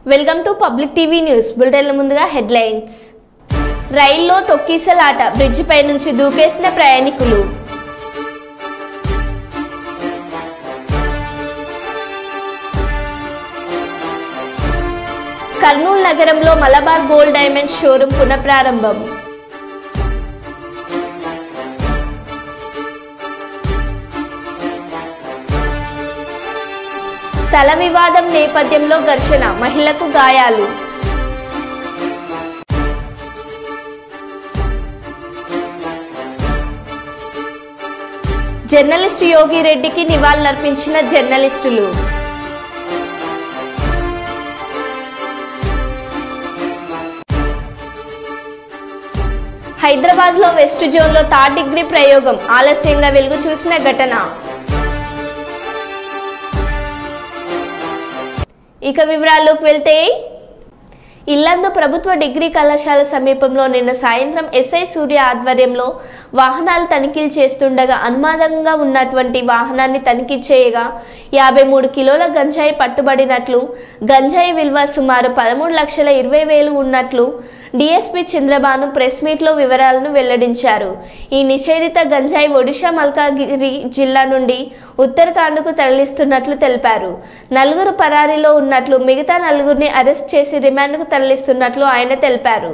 Welcome to public TV news బులెటిన్ల ముందుగా headlines రైల్లో తొక్కీసలాట బ్రిడ్జిపై నుంచి దూకేసిన ప్రయాణికులు కర్నూలు నగరంలో మలబార్ గోల్డ్ డైమండ్ షోరూం పునఃప్రారంభం స్థల వివాదం నేపథ్యంలో ఘర్షణ మహిళకు గాయాలు జర్నలిస్టు యోగిరెడ్డికి నివాళులర్పించిన జర్నలిస్టులు హైదరాబాద్ లో వెస్ట్ జోన్ లో థర్డ్ డిగ్రీ ప్రయోగం ఆలస్యంగా వెలుగు చూసిన ఘటన ఇక వివరాల్లోకి వెళ్తే ఇల్లందు ప్రభుత్వ డిగ్రీ కళాశాల సమీపంలో నిన్న సాయంత్రం ఎస్ఐ సూర్య ఆధ్వర్యంలో వాహనాలు తనిఖీలు చేస్తుండగా అనుమానంగా ఉన్నటువంటి వాహనాన్ని తనిఖీ చేయగా యాభై మూడు కిలోల గంజాయి పట్టుబడినట్లు గంజాయి విలువ సుమారు పదమూడు లక్షల ఇరవై వేలు ఉన్నట్లు డిఎస్పీ చంద్రబాను ప్రెస్ మీట్లో వివరాలను వెల్లడించారు ఈ నిషేధిత గంజాయి ఒడిశా మల్కాగిరి జిల్లా నుండి ఉత్తరాఖండ్కు తరలిస్తున్నట్లు తెలిపారు నలుగురు పరారీలో ఉన్నట్లు మిగతా నలుగురిని అరెస్ట్ చేసి రిమాండ్కు తరలిస్తున్నట్లు ఆయన తెలిపారు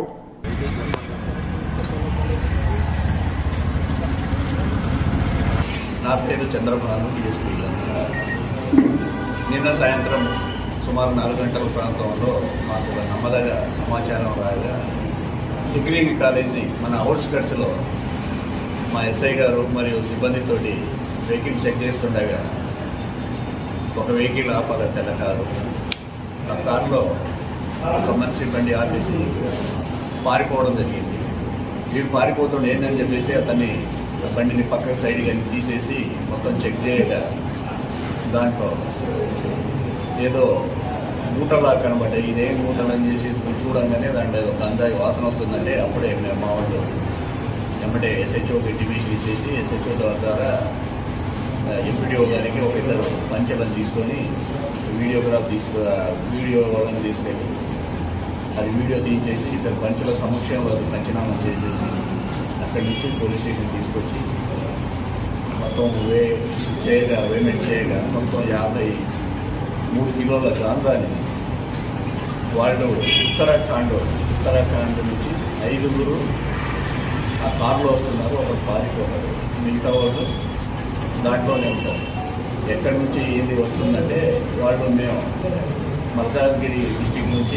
నా పేరు చంద్రబాబు డిఎస్పీ నిన్న సాయంత్రం సుమారు నాలుగు గంటల ప్రాంతంలో మాకు ఒక నమ్మదగ సమాచారం రాగా డిగ్రీ కాలేజీ మన అవుట్స్కట్స్లో మా ఎస్ఐ గారు మరియు సిబ్బందితోటి వెహికల్ చెక్ చేస్తుండగా ఒక వెహికల్ ఆపగా తెల్ల కారు ఆ కారులో ఒక మంచి బండి ఆపేసి పారిపోవడం జరిగింది వీడు పారిపోతుండే ఏందని చెప్పేసి అతన్ని బండిని పక్క సైడ్ కానీ తీసేసి మొత్తం చెక్ చేయగా దాంట్లో ఏదో మూటలా కనబడ్డాయి ఇదేం మూటలు అని చేసి చూడంగానే దాంట్లో ఏదో గంజాయి వాసన వస్తుందంటే అప్పుడే మేము మా వాళ్ళు ఎమ్మటే ఎస్హెచ్ఓకి డివిషన్ ఇచ్చేసి ఎస్హెచ్ఓ ద్వారా ఎంపీడీఓ గారికి ఒక ఇద్దరు పంచలను తీసుకొని వీడియోగ్రాఫ్ తీసుకు వీడియో వాళ్ళని తీసుకెళ్ళి అది వీడియో తీయించేసి ఇద్దరు పంచుల సమక్షంలో అది పంచనామా చేసేసి అక్కడి నుంచి పోలీస్ స్టేషన్ తీసుకొచ్చి మొత్తం వే చేయగా పేమెంట్ చేయగా మొత్తం యాభై మూడు కిలోల గాంజాని వాళ్ళు ఉత్తరాఖండ్ ఉత్తరాఖండ్ నుంచి ఐదుగురు ఆ కారులో వస్తున్నారు ఒకరు పారిపోతారు మిగతా వాళ్ళు దాంట్లోనే ఉంటారు ఎక్కడి నుంచి ఏది వస్తుందంటే వాళ్ళు మేము మల్కాజ్గిరి డిస్టిక్ నుంచి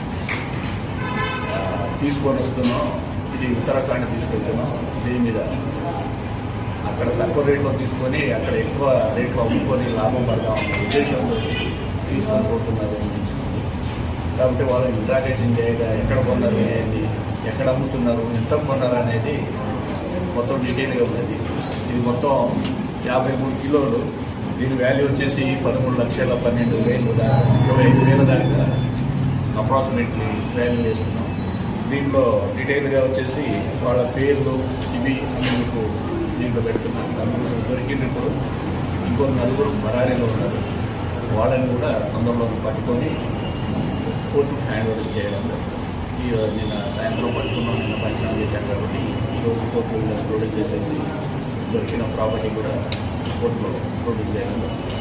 ఆ, తీసుకొని వస్తున్నాం ఇది ఉత్తరాఖండ్ తీసుకెళ్తున్నాం దీని మీద అక్కడ తక్కువ రేట్లో తీసుకొని అక్కడ ఎక్కువ రేట్లో అమ్ముకొని లాభం పడదాం అనే ఉద్దేశంతో తీసుకొని పోతున్నారు అని తెలిసింది కాబట్టి వాళ్ళని ఇంట్రాగేషన్ చేయగా ఎక్కడ కొన్నారు ఏంది ఎక్కడ అమ్ముతున్నారు ఎంత కొన్నారు అనేది మొత్తం డీటెయిల్గా ఉన్నది ఇది మొత్తం యాభై మూడు కిలోలు దీని వాల్యూ వచ్చేసి పదమూడు లక్షల పన్నెండు వేలు దాకా ఇరవై ఐదు వేల దాకా అప్రాక్సిమేట్లీ వాల్యూ చేస్తున్నాం దీంట్లో డీటెయిల్గా వచ్చేసి వాళ్ళ పేర్లు ఇవి అన్ని మీకు దీంట్లో పెడుతున్నాం నలుగురు దొరికినప్పుడు ఇంకో నలుగురు బరారీలో ఉన్నారు వాళ్ళని కూడా తొందరలో పట్టుకొని కోర్టుకు హ్యాండ్ ఓవర్ చేయడం జరుగుతుంది. ఈ రోజు నిన్న సాయంత్రం పట్టుకున్నాం నిన్న పంచనామా చేశాం కాబట్టి ఈరోజు కోర్టు ప్రొడ్యూస్ చేసేసి దొరికిన ప్రాపర్టీ కూడా కోర్టులో ప్రొడ్యూస్ చేయడం జరుగుతుంది.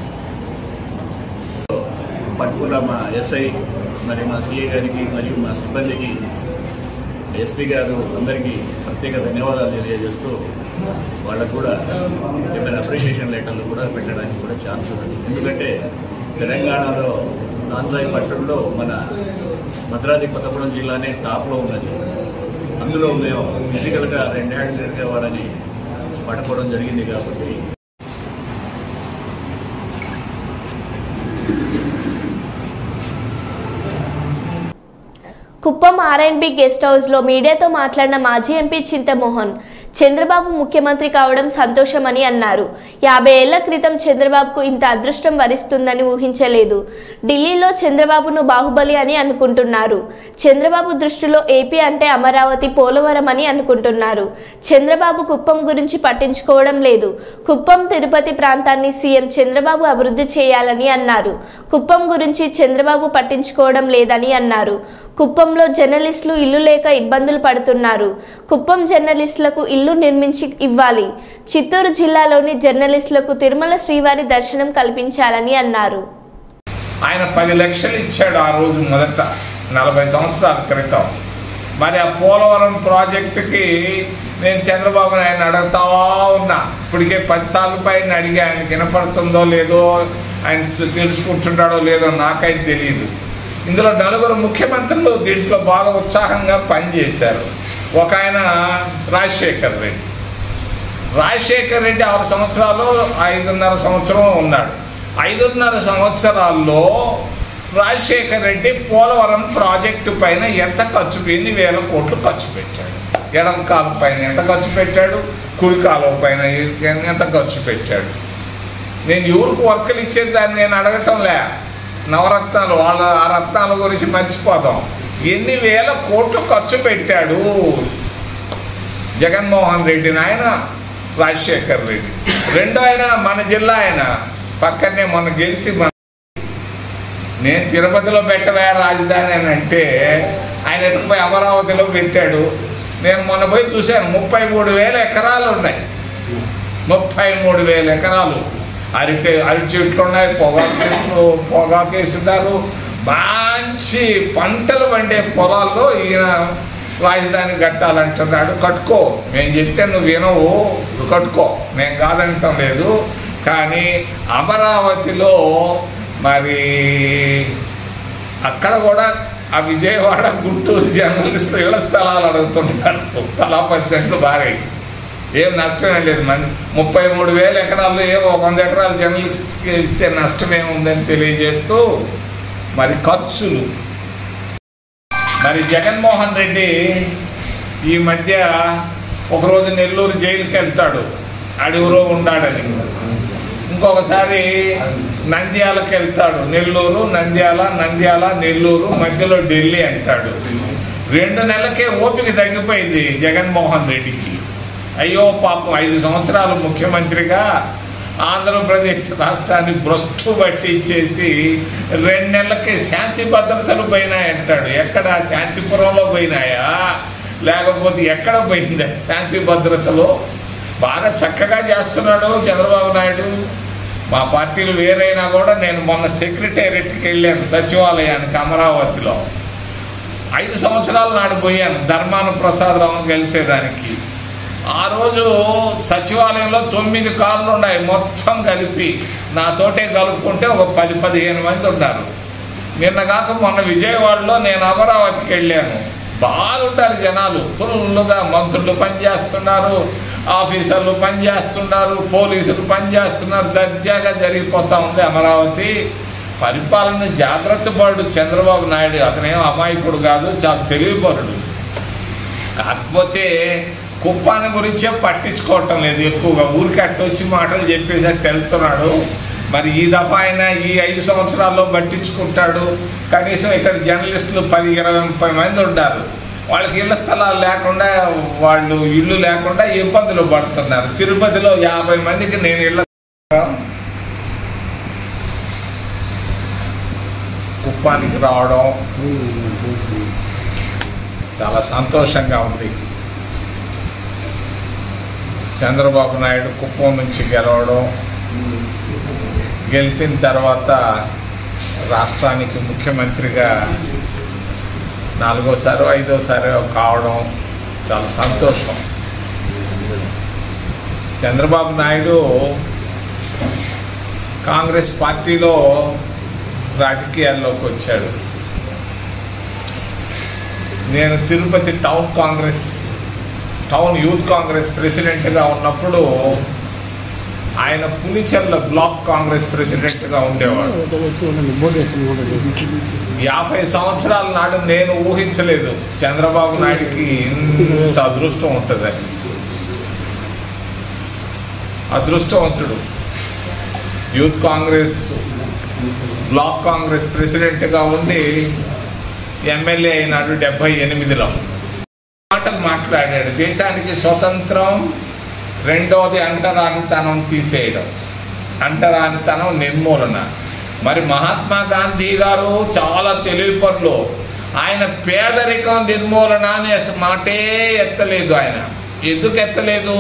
పట్టుకున్న మా ఎస్ఐ మరి మా సిఏ గారికి మరియు మా సిబ్బందికి ఎస్పీ గారు అందరికీ ప్రత్యేక ధన్యవాదాలు తెలియజేస్తూ వాళ్ళకు కూడా ఏమైనా అప్రిషియేషన్ లెటర్లు కూడా పెట్టడానికి కూడా ఛాన్స్ ఉన్నది ఎందుకంటే తెలంగాణలో నాన్సాయి పట్టణంలో మన భద్రాద్రి కొత్తగూడెం జిల్లానే టాప్లో ఉన్నది అందులో మేము ఫిజికల్గా రెండు హ్యాండెడ్గా వాళ్ళని పట్టుకోవడం జరిగింది కాబట్టి కుప్పం ఆర్ఎండ్బి గెస్ట్ హౌస్ లో మీడియాతో మాట్లాడిన మాజీ ఎంపీ చింతమోహన్ చంద్రబాబు ముఖ్యమంత్రి కావడం సంతోషమని అన్నారు యాభై ఏళ్ల క్రితం చంద్రబాబుకు ఇంత అదృష్టం వరిస్తుందని ఊహించలేదు ఢిల్లీలో చంద్రబాబును బాహుబలి అని అనుకుంటున్నారు చంద్రబాబు దృష్టిలో ఏపీ అంటే అమరావతి పోలవరం అని అనుకుంటున్నారు చంద్రబాబు కుప్పం గురించి పట్టించుకోవడం లేదు కుప్పం తిరుపతి ప్రాంతాన్ని సీఎం చంద్రబాబు అభివృద్ధి చేయాలని అన్నారు కుప్పం గురించి చంద్రబాబు పట్టించుకోవడం లేదని అన్నారు కుప్పంలో జర్నలిస్టులు ఇల్లు లేక ఇబ్బందులు పడుతున్నారు కుప్పం జర్నలిస్టులకు ఇల్లు నిర్మించి ఇవ్వాలి చిత్తూరు జిల్లాలోని జర్నలిస్టులకు తిరుమల శ్రీవారి దర్శనం కల్పించాలని అన్నారు ఆయన పది లక్షలు ఇచ్చాడు ఆ రోజు మొదట నలభై సంవత్సరాల క్రితం మరి ఆ పోలవరం ప్రాజెక్టుకి నేను చంద్రబాబు నాయుడు అడుగుతా ఉన్నా ఇప్పటికే పదిసార్లు పైన అడిగి ఆయనకి వినపడుతుందో లేదో ఆయన తెలుసుకుంటున్నాడో లేదో నాకైతే తెలియదు ఇందులో నలుగురు ముఖ్యమంత్రులు దీంట్లో బాగా ఉత్సాహంగా పనిచేశారు ఒక ఆయన రాజశేఖర్ రెడ్డి రాజశేఖర్ రెడ్డి ఆరు సంవత్సరాలు ఐదున్నర సంవత్సరం ఉన్నాడు ఐదున్నర సంవత్సరాల్లో రాజశేఖర్ రెడ్డి పోలవరం ప్రాజెక్టు పైన ఎంత ఖర్చు ఎన్ని వేల కోట్లు ఖర్చు పెట్టాడు ఎడం కాలం పైన ఎంత ఖర్చు పెట్టాడు కుడి కాలం పైన ఎంత ఖర్చు పెట్టాడు నేను ఎవరికి వర్కులు ఇచ్చేది దాన్ని నేను అడగటం లే నవరత్నాలు వాళ్ళ ఆ రత్నాల గురించి మర్చిపోదాం ఎన్ని వేల కోట్లు ఖర్చు పెట్టాడు జగన్మోహన్ రెడ్డి నాయన రాజశేఖర్ రెడ్డి రెండో ఆయన మన జిల్లా ఆయన పక్కనే మొన్న గెలిచి మన నేను తిరుపతిలో పెట్టవే రాజధాని అని అంటే ఆయన ఎత్తుకుపోయి అమరావతిలో పెట్టాడు నేను మొన్న పోయి చూశాను ముప్పై మూడు వేల ఎకరాలు ఉన్నాయి ముప్పై మూడు వేల ఎకరాలు అరటి అరటి చెట్లు ఉన్నాయి పొగాకు చెట్లు పొగాకు వేస్తున్నారు మంచి పంటలు పండే పొలాల్లో ఈయన రాజధాని కట్టాలంటున్నాడు కట్టుకో మేము చెప్తే నువ్వు వినవు నువ్వు కట్టుకో మేము కాదంటం లేదు కానీ అమరావతిలో మరి అక్కడ కూడా ఆ విజయవాడ గుంటూరు జర్నలిస్టులు ఇళ్ల స్థలాలు అడుగుతున్నారు తలా పది సెంట్లు బాగా ఏం నష్టమే లేదు మన ముప్పై మూడు వేల ఎకరాల్లో ఏమో ఒక వంద ఎకరాలు జర్నలిస్ట్కి ఇస్తే నష్టం ఏముందని తెలియజేస్తూ మరి ఖర్చులు మరి జగన్మోహన్ రెడ్డి ఈ మధ్య ఒకరోజు నెల్లూరు జైలుకి వెళ్తాడు అడవులో ఉండాడని ఇంకొకసారి నంద్యాలకు వెళ్తాడు నెల్లూరు నంద్యాల నంద్యాల నెల్లూరు మధ్యలో ఢిల్లీ అంటాడు రెండు నెలలకే ఓపిక తగ్గిపోయింది జగన్మోహన్ రెడ్డికి అయ్యో పాపం ఐదు సంవత్సరాలు ముఖ్యమంత్రిగా ఆంధ్రప్రదేశ్ రాష్ట్రాన్ని భ్రష్టు పట్టించేసి రెండు నెలలకి శాంతి భద్రతలు పోయినాయంటాడు ఎక్కడ శాంతిపురంలో పోయినాయా లేకపోతే ఎక్కడ పోయిందా శాంతి భద్రతలో బాగా చక్కగా చేస్తున్నాడు చంద్రబాబు నాయుడు మా పార్టీలు వేరైనా కూడా నేను మొన్న సెక్రటేరియట్కి వెళ్ళాను సచివాలయానికి అమరావతిలో ఐదు సంవత్సరాల నాడు పోయాను ధర్మాన ప్రసాదరావు కలిసేదానికి ఆ రోజు సచివాలయంలో తొమ్మిది కార్లు ఉన్నాయి మొత్తం కలిపి నాతోటే కలుపుకుంటే ఒక పది పదిహేను మంది ఉన్నారు నిన్న కాక మొన్న విజయవాడలో నేను అమరావతికి వెళ్ళాను బాగుంటారు జనాలు ఫుల్గా మంత్రులు పనిచేస్తున్నారు ఆఫీసర్లు పనిచేస్తున్నారు పోలీసులు పనిచేస్తున్నారు దర్జాగా జరిగిపోతా ఉంది అమరావతి పరిపాలన జాగ్రత్త పడు చంద్రబాబు నాయుడు అతనేం అమాయకుడు కాదు చాలా తెలివిపరుడు కాకపోతే కుప్పాన్ని గురించే పట్టించుకోవటం లేదు ఎక్కువగా ఊరికి అట్టొచ్చి మాటలు చెప్పేసి అట్టు వెళ్తున్నాడు మరి ఈ దఫా అయినా ఈ ఐదు సంవత్సరాల్లో పట్టించుకుంటాడు కనీసం ఇక్కడ జర్నలిస్టులు పది ఇరవై ముప్పై మంది ఉంటారు వాళ్ళకి ఇళ్ల స్థలాలు లేకుండా వాళ్ళు ఇల్లు లేకుండా ఇబ్బందులు పడుతున్నారు తిరుపతిలో యాభై మందికి నేను ఇళ్ళ కుప్పానికి రావడం చాలా సంతోషంగా ఉంది చంద్రబాబు నాయుడు కుప్పం నుంచి గెలవడం గెలిచిన తర్వాత రాష్ట్రానికి ముఖ్యమంత్రిగా నాలుగోసారి ఐదోసారి కావడం చాలా సంతోషం చంద్రబాబు నాయుడు కాంగ్రెస్ పార్టీలో రాజకీయాల్లోకి వచ్చాడు నేను Tirupati town Congress town youth Congress ప్రెసిడెంట్గా ఉన్నప్పుడు ఆయన పులిచెర్ల బ్లాక్ కాంగ్రెస్ ప్రెసిడెంట్గా ఉండేవాడు యాభై సంవత్సరాల నాడు నేను ఊహించలేదు చంద్రబాబు నాయుడికి ఇంత అదృష్టం ఉంటుందని అదృష్టవంతుడు యూత్ కాంగ్రెస్ బ్లాక్ కాంగ్రెస్ ప్రెసిడెంట్గా ఉండి ఎమ్మెల్యే అయినాడు డెబ్బై ఎనిమిదిలో మాటలు మాట్లాడాడు దేశానికి స్వతంత్రం రెండవది అంటరానితనం తీసేయడం అంటరానితనం నిర్మూలన మరి మహాత్మా గాంధీ గారు చాలా తెలివిపరులు ఆయన పేదరికం నిర్మూలన అనే అసలు మాటే ఎత్తలేదు ఆయన ఎందుకు ఎత్తలేదు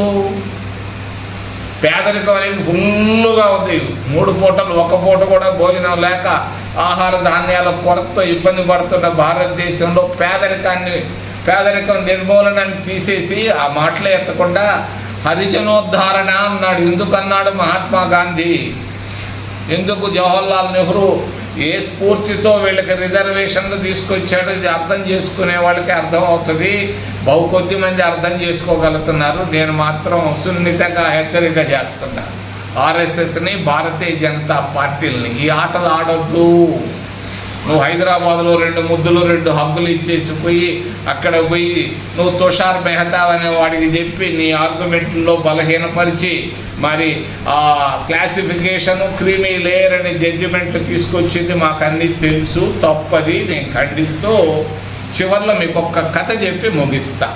పేదరికం అనేది ఫుల్లుగా ఉంది మూడు పూటలు ఒక పూట కూడా భోజనం లేక ఆహార ధాన్యాల కొరతతో ఇబ్బంది పడుతున్న భారతదేశంలో పేదరికాన్ని పేదరికం నిర్మూలనని తీసేసి ఆ మాటలే ఎత్తకుండా హరిజనోద్ధారణ అన్నాడు ఎందుకు అన్నాడు మహాత్మా గాంధీ ఎందుకు జవహర్లాల్ నెహ్రూ ఏ స్ఫూర్తితో వీళ్ళకి రిజర్వేషన్లు తీసుకొచ్చాడో ఇది అర్థం చేసుకునే వాళ్ళకి అర్థం అవుతుంది బహు కొద్ది మంది అర్థం చేసుకోగలుగుతున్నారు నేను మాత్రం సున్నితంగా హెచ్చరిక చేస్తున్నా ఆర్ఎస్ఎస్ని భారతీయ జనతా పార్టీలని ఈ ఆటలు ఆడొద్దు నువ్వు హైదరాబాద్లో రెండు ముద్దులు రెండు హగ్గులు ఇచ్చేసి పోయి అక్కడ పోయి నువ్వు తుషార్ మెహతా అనే వాడికి చెప్పి నీ ఆర్గ్యుమెంట్లో బలహీనపరిచి మరి ఆ క్లాసిఫికేషన్ క్రీమీ లేయర్ అనే జడ్జిమెంట్ తీసుకొచ్చింది మాకు అన్ని తెలుసు తప్పది నేను ఖండిస్తూ చివర్లో మీకు ఒక్క కథ చెప్పి ముగిస్తా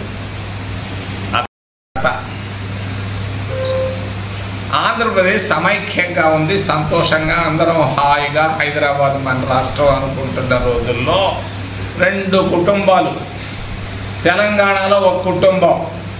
ఆ కథ ఆంధ్రప్రదేశ్ సమైక్యంగా ఉంది సంతోషంగా అందరం హాయిగా హైదరాబాద్ మన రాష్ట్రం అనుకుంటున్న రోజుల్లో రెండు కుటుంబాలు తెలంగాణలో ఒక కుటుంబం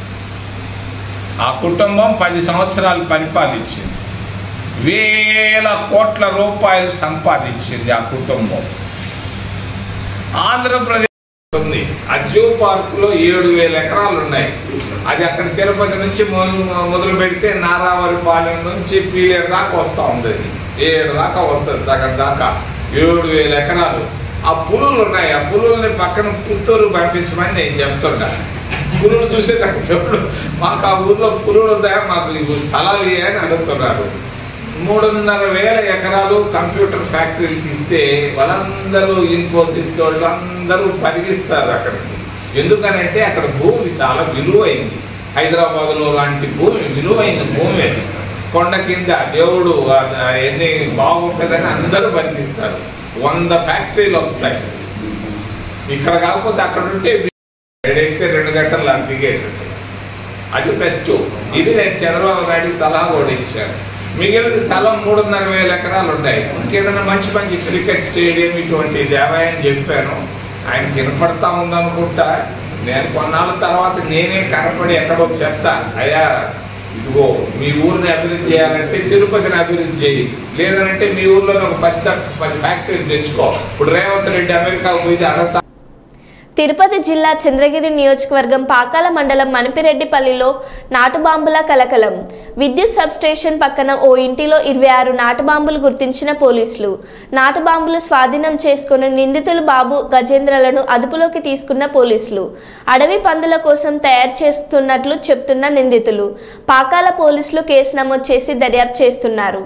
ఆ కుటుంబం పది సంవత్సరాలు పరిపాలించింది వేల కోట్ల రూపాయలు సంపాదించింది ఆ కుటుంబం ఆంధ్రప్రదేశ్ ఉంది ఆ జూ పార్క్ లో ఏడు వేల ఎకరాలు ఉన్నాయి అది అక్కడ తిరుపతి నుంచి మొదలు మొదలు పెడితే నారావరిపాలెం నుంచి పీలేరు దాకా వస్తూ ఉంది అది ఏడు దాకా వస్తుంది సగం దాకా ఏడు వేల ఎకరాలు ఆ పులులు ఉన్నాయి ఆ పులుల్ని పక్కన పుత్తూరు పంపించమని నేను చెప్తుంటా పులులు చూసేటప్పుడు ఎప్పుడు మాకు ఆ ఊర్లో పులులు ఉన్నాయా మాకు ఇవి స్థలాలు ఇయ్య అని అడుగుతున్నారు మూడున్నర వేల ఎకరాలు కంప్యూటర్ ఫ్యాక్టరీకి ఇస్తే వాళ్ళందరూ ఇన్ఫోసిస్ వాళ్ళు అందరూ పరిగిస్తారు అక్కడికి ఎందుకనంటే అక్కడ భూమి చాలా విలువైంది హైదరాబాద్లో లాంటి భూమి విలువైన భూమి అది కొండ కింద దేవుడు ఆ- ఎన్ని బాగుంటుందని అందరూ బతికిస్తారు వంద ఫ్యాక్టరీలు వస్తాయి ఇక్కడ కాకపోతే అక్కడ ఉంటే ఏడైతే రెండు గంటలు నాకు దిగేటట్టు అది బెస్ట్ ఇది నేను చంద్రబాబు నాయుడికి సలహా కూడా ఇచ్చాను మిగిలిన స్థలం మూడున్నర వేల ఎకరాలు ఉన్నాయి ఇంకేదైనా మంచి మంచి క్రికెట్ స్టేడియం ఇటువంటి దేవాయని చెప్పాను ఆయన వినపడతా ఉందనుకుంటా నేను కొన్నాళ్ళ తర్వాత నేనే కనపడి ఎక్కడో చెప్తా అయ్యా ఇదిగో మీ ఊరిని అభివృద్ధి చేయాలంటే తిరుపతిని అభివృద్ధి చేయి లేదనంటే మీ ఊర్లో ఒక పెద్ద పది ఫ్యాక్టరీ తెచ్చుకో ఇప్పుడు రేవంత్ రెడ్డి అమెరికాకు పోయి అడగతా తిరుపతి జిల్లా చంద్రగిరి నియోజకవర్గం పాకాల మండలం మణిపిరెడ్డిపల్లిలో నాటుబాంబుల కలకలం విద్యుత్ సబ్స్టేషన్ పక్కన ఓ ఇంటిలో ఇరవై ఆరు నాటుబాంబులు గుర్తించిన పోలీసులు నాటుబాంబులు స్వాధీనం చేసుకున్న నిందితులు బాబు గజేంద్రలను అదుపులోకి తీసుకున్న పోలీసులు అడవి పందుల కోసం తయారు చేస్తున్నట్లు చెప్తున్న నిందితులు పాకాల పోలీసులు కేసు నమోదు చేసి దర్యాప్తు చేస్తున్నారు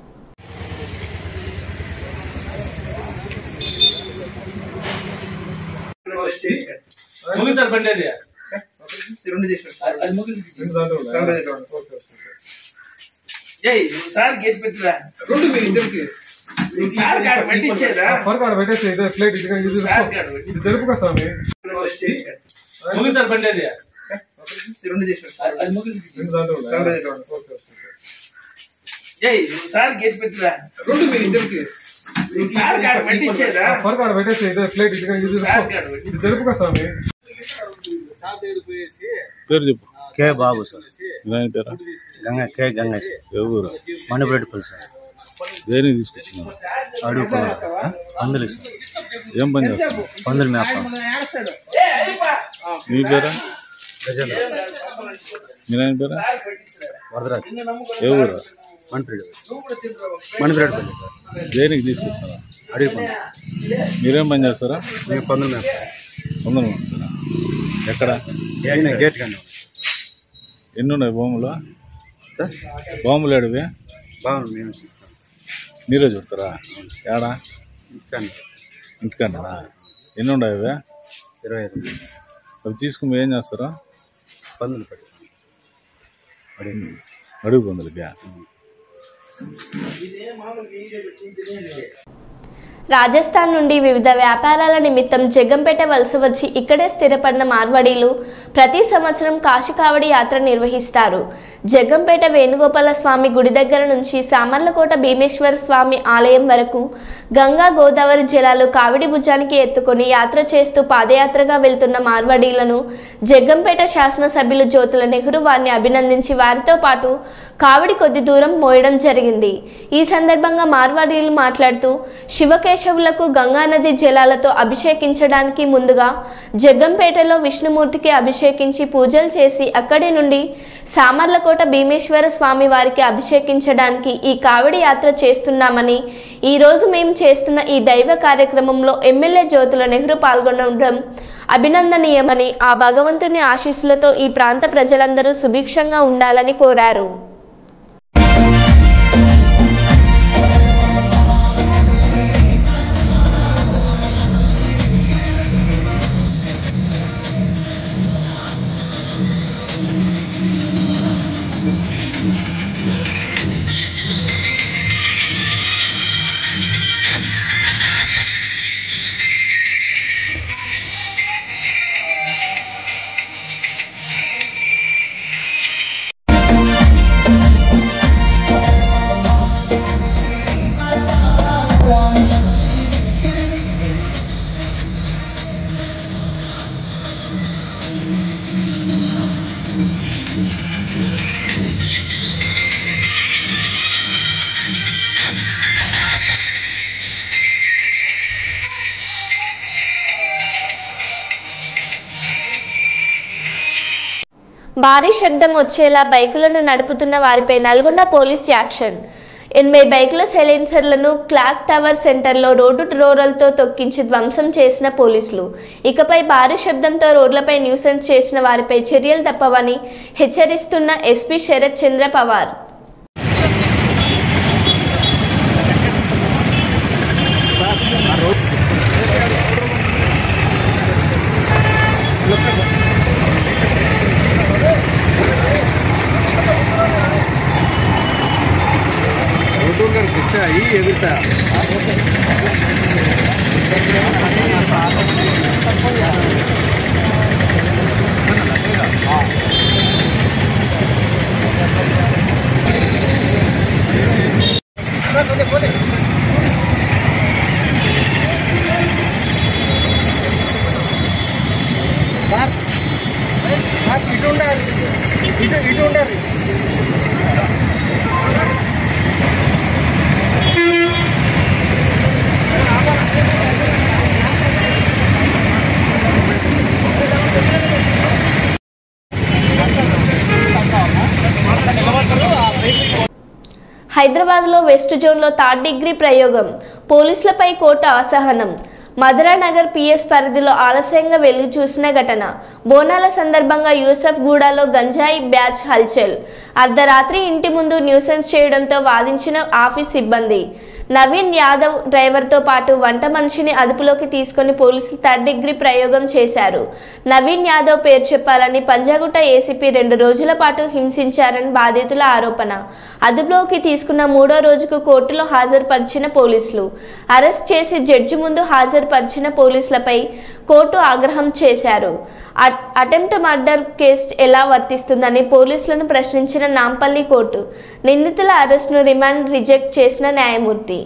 ముగిసారు బండి అది రెండు చేసినాడు అది ముగిలి రెండు చేసినాడు. ఏయ్ నువ్వు సార్ గేట్ పెట్టురా రెండు మీ ఇద్దరికి నువ్వు సార్ కాడ పెట్టి ఇచ్చేదా ఫర్ కాడ పెట్టేసి ఇదే ప్లేట్ ఇది ఇది సార్ కాడ పెట్టి ఇది జరుపుగా స్వామి ముగిసారు బండి అది రెండు చేసినాడు. అది అది ముగిలి రెండు దాంట్లో ఉన్నాయి. రెండు చేసినాడు. Okay, okay, okay. ఏయ్ నువ్వు సార్ గేట్ పెట్టురా రెండు మీ ఇద్దరికి నువ్వు సార్ కాడ పెట్టి ఇచ్చేదా ఫర్ కాడ పెట్టేసి ఇదే ప్లేట్ ఇది ఇది సార్ కాడ పెట్టి ఇది జరుపుగా స్వామి పేరు చెప్పు కే బాబు సార్ దాని పేరా గంగ కే గంగ ఏ ఊరు మణిపేటపల్లి సార్ దేనికి తీసుకొచ్చినావు అడుగుకున్నాను పందులు సార్ ఏం పని చేస్తావు పందులు మేప మీ పేరా గజేంద్ర మీ నాయన పేరా వరదరాజు ఏ ఊరు మణిపేట మణిపేటపల్లి సార్ దేనికి తీసుకొచ్చినా అడుగు పందులు మీరేం పని చేస్తారా మేము పందులు మేప వందలు ఉంటారా ఎక్కడ అయినా గేట్ కానీ ఎన్ని ఉన్నాయి భూములు సార్ భూములు ఏడవి బాగుంది మేము మీరే చూస్తారా ఏడా కానీ ఇంటికన్నా ఎన్ని ఉన్నాయి అవి ఇరవై ఐదు అవి తీసుకుని మీరు ఏం చేస్తారా పందులు పెట్టి అడుగు అడుగు పందులకి రాజస్థాన్ నుండి వివిధ వ్యాపారాల నిమిత్తం జగ్గంపేట వలస వచ్చి ఇక్కడే స్థిరపడిన మార్వాడీలు ప్రతి సంవత్సరం కాశీకావడి యాత్ర నిర్వహిస్తారు జగ్గంపేట వేణుగోపాల స్వామి గుడి దగ్గర నుంచి సామర్లకోట భీమేశ్వర స్వామి ఆలయం వరకు గంగా గోదావరి జలాలు కావిడి భుజానికి ఎత్తుకొని యాత్ర చేస్తూ పాదయాత్రగా వెళ్తున్న మార్వాడీలను జగ్గంపేట శాసనసభ్యులు జ్యోతుల నెహ్రూ వారిని అభినందించి వారితో పాటు కావిడి కొద్ది దూరం మోయడం జరిగింది ఈ సందర్భంగా మార్వాడీలు మాట్లాడుతూ శివకేశవులకు గంగానది జలాలతో అభిషేకించడానికి ముందుగా జగ్గంపేటలో విష్ణుమూర్తికి అభిషేకించి పూజలు చేసి అక్కడి నుండి సామర్లకోట భీమేశ్వర స్వామి వారికి అభిషేకించడానికి ఈ కావిడి యాత్ర చేస్తున్నామని ఈ రోజు మేము చేస్తున్న ఈ దైవ కార్యక్రమంలో ఎమ్మెల్యే జ్యోతుల నెహ్రూ పాల్గొనడం అభినందనీయమని ఆ భగవంతుని ఆశీస్సులతో ఈ ప్రాంత ప్రజలందరూ సుభిక్షంగా ఉండాలని కోరారు భారీ శబ్దం వచ్చేలా బైకులను నడుపుతున్న వారిపై నల్గొండ పోలీస్ యాక్షన్ ఎనభై బైకుల సైలెన్సర్లను క్లాక్ టవర్ సెంటర్లో రోడ్డు రోరల్తో తొక్కించి ధ్వంసం చేసిన పోలీసులు ఇకపై భారీ శబ్దంతో రోడ్లపై న్యూసెన్స్ చేసిన వారిపై చర్యలు తప్పవని హెచ్చరిస్తున్న ఎస్పీ శరత్ చంద్ర పవార్ ఇటు ఉండాలి ఇటు ఇటు ఉండాలి హైదరాబాద్లో వెస్ట్ జోన్లో థర్డ్ డిగ్రీ ప్రయోగం పోలీసులపై కోర్టు అసహనం మధురానగర్ పిఎస్ పరిధిలో ఆలస్యంగా వెలుగు చూసిన ఘటన బోనాల సందర్భంగా యూసఫ్ గూడలో గంజాయి బ్యాచ్ హల్చల్ అర్ధరాత్రి ఇంటి ముందు న్యూసెన్స్ చేయడంతో వాదించిన ఆఫీస్ సిబ్బంది నవీన్ యాదవ్ డ్రైవర్తో పాటు వంట మనిషిని అదుపులోకి తీసుకొని పోలీసులు థర్డ్ డిగ్రీ ప్రయోగం చేశారు నవీన్ యాదవ్ పేరు చెప్పాలని పంజాగుట్ట ఏసీపీ రెండు రోజుల పాటు హింసించారని బాధితుల ఆరోపణ అదుపులోకి తీసుకున్న మూడో రోజుకు కోర్టులో హాజరుపరిచిన పోలీసులు అరెస్ట్ చేసి జడ్జి ముందు హాజరుపరిచిన పోలీసులపై కోర్టు ఆగ్రహం చేశారు అటెంప్ట్ మర్డర్ కేసు ఎలా వర్తిస్తుందని పోలీసులను ప్రశ్నించిన నాంపల్లి కోర్టు నిందితుల అరెస్ట్ను రిమాండ్ రిజెక్ట్ చేసిన న్యాయమూర్తి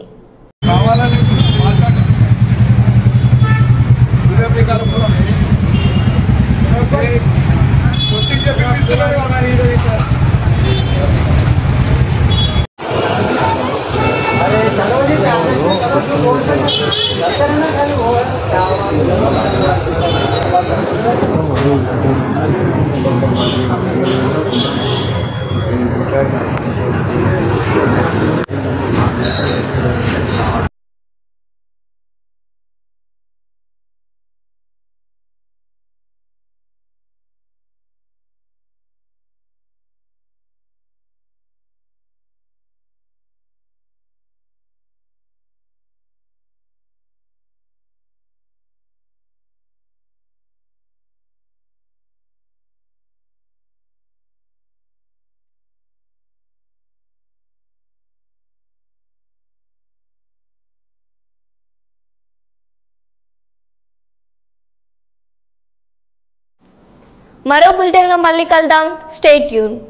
మరో బులెటిన్లో మళ్ళీ కలుద్దాం స్టేట్ ట్యూన్